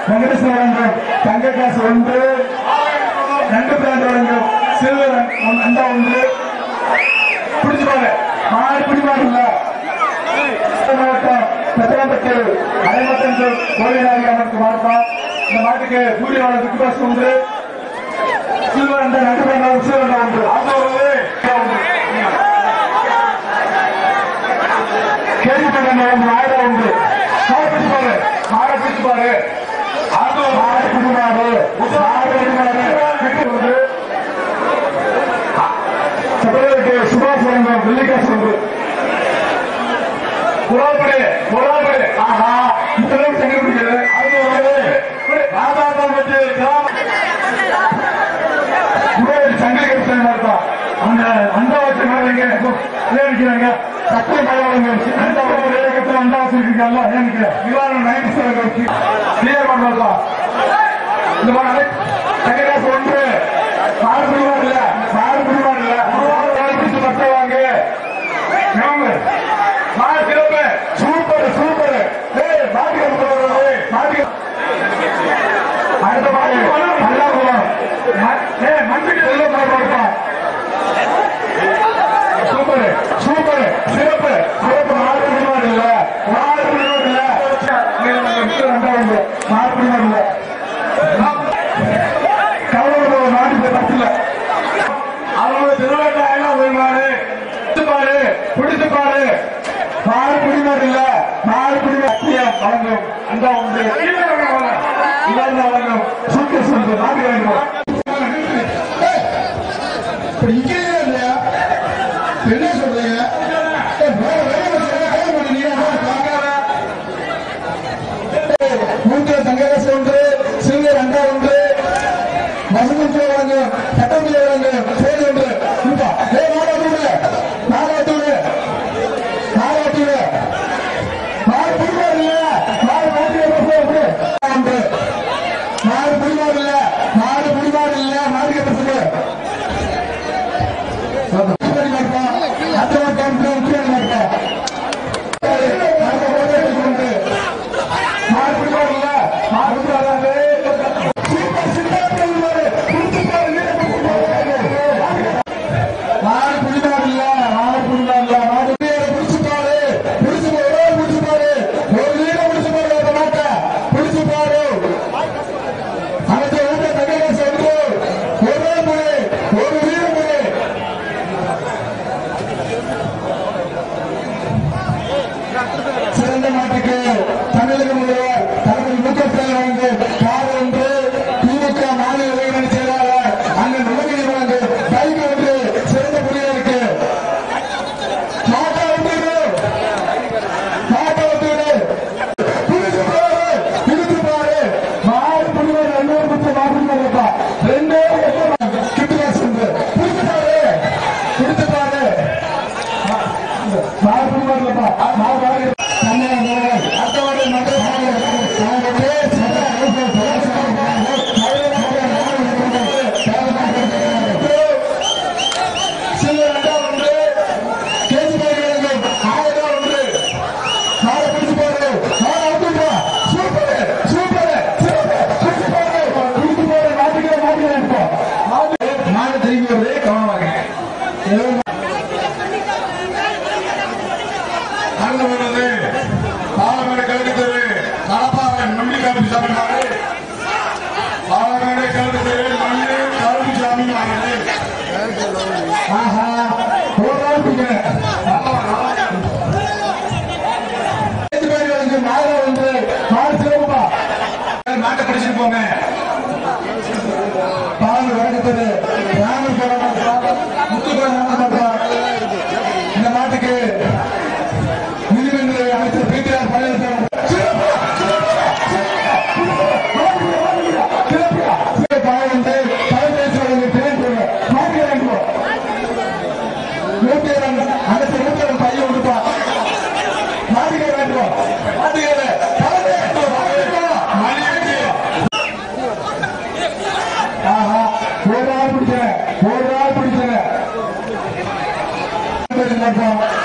வெங்கடேசன் வழங்கும் தங்க காசு ஒன்று ரெண்டு பிராண்ட் வழங்கும் சில்வர் அண்டா ஒன்று பிடிச்சு பாரு மாடு பிடிமாடு இல்ல மாவட்டம் பெத்தனப்பட்டு அரைமத்தன் கோவிலாரி அவருக்கு மாவட்டம் இந்த மாட்டுக்கு சூரியனோட துக்கு பாசு ஒன்று சில்வர் அண்டா ரெண்டு பிராண்ட் சில்வர் அண்டா ஒன்று அது ஒரு கேள்விப்பட்ட ஆயிரம் உண்டு மாடு பிடிச்சு பாரு மாடை பிடிச்சு பாரு அது மாடு பிடிமாறு மாடு பிடிமாறு சபைக்கு சுபாஷ் வழங்கும் வெள்ளிக்காசு ஒன்று புறாப்படே புறாப்படே ஆஹா இத்தனை தண்ணி குடிக்கிறது அது ஒரு ராதாபுரத்து கிராம குடியரசு சங்கிலி கட்சி நடத்தா அந்த அண்டாவாசி மேலங்க நினைக்கிறாங்க சத்திய மலையாளங்க அண்டாவாசி அண்டாவாசி இருக்காங்கல்ல எனக்கு நிவாரணம் நைன்டி செவன் கட்சி கிளியர் பண்ணா இந்த மாதிரி தங்கராசு ஒன்று மாறு பிடிவார் இல்ல மாறு பிடிவார் இல்ல பிடிச்சு மத்த வாங்க மாறு சிறப்பு சூப்பர் சூப்பர் ஏய் மாட்டு கட்டு மாட்டு அடுத்த மாடு நல்லா போகும் ஏ மண்ணுக்கு செல்ல போறா சூப்பர் சூப்பர் சிறப்பு சிறப்பு மாடு பிடிவார் இல்ல மாடு பிடிவார் இல்ல ரெண்டாவது மாடு பிடிவார் இல்ல கவலை நாட்டுக்கு பத்தில அவங்க திருவிழாயெல்லாம் போய் மாறு பிடிச்சு பாரு பிடிச்சு பாரு மாறு குடிமாறு இல்ல மாறு குடிமாறு வழங்கும் அந்த உண்டு இவன் வழங்கும் சூக்க சொல்றது நாட்டு வேண்டும் இப்ப நிக்கிறீங்களா இல்லையா என்ன சொல்றீங்க ஏய், வேற வேலை வச்சுருங்க, கை பண்ணுறீங்க, அம்மா, பார்க்காத. ஏய், மூக்கில தங்ககாசு ஒன்று சில்வர் அண்டா ஒன்று வசந்தத்தில் வழங்கு சட்டத்தில் வழங்கு சேது ஒன்று இருப்பா ஏ நாலாத்தூடு நாலாத்தூடு நாலாத்தூடு மாறு புரிவார் இல்ல மாறு மாற்றிய ஒன்று மாறு புரிவார் இல்ல மாறு புரிவார் இல்ல மாற்றிய பசங்க ஒரு வீரமுறை சிறந்த நாட்டுக்கு தமிழக முதல்வர் தலைவர் மு க ஸ்டாலின் வழங்கு கார் ஒன்று திமுக மாநில இளைஞரணி செயலாளர் அண்ணன் உலகினி வழங்கு பைக் ஒன்று சிறந்த புலிகளுக்கு மாட்டா ஒன்று மாட்டா ஒன்று புரிஞ்சு பாரு புரிஞ்சு பாரு மாறு புரிவர் ரெண்டு பத்து மாற்று ரெண்டே கிட்டுவா சென்று புரிஞ்சு பாரு புரிஞ்சு பாரு மாறு புரிவார்லப்பா மாறு பாரு மாடு திரும்பி வருது கவனமாக நல்ல வருது பாலமேடு கல்வி தெரு கடப்பாறை நம்பி கல்வி சாமி பாலமேடு கல்வி தெரு நம்பி கல்வி சாமி ஆஹா ஒரு நாள் பிடிக்கிறேன் மாலை ஒன்று மாடு சிறப்புப்பா நாட்டை பிடிச்சிட்டு போங்க பால் வழக்கத்தது ராமர் முத்துக்குளம் இந்த நாட்டுக்கு நீதிமன்ற அமைச்சர் பிடிஆர் பழனிசாமி பாயந்து தலைமையை திறன் மாற்றி வேண்டும் நூத்தியரன் அடுத்த நூத்தியரன் பையன் கொடுப்பா மாட்டிக்க வேண்டும் மாட்டிக்க ஆஹா ஒரு ஆள் பிடிச்சேன் ஒரு ஆள் பிடிச்சேன்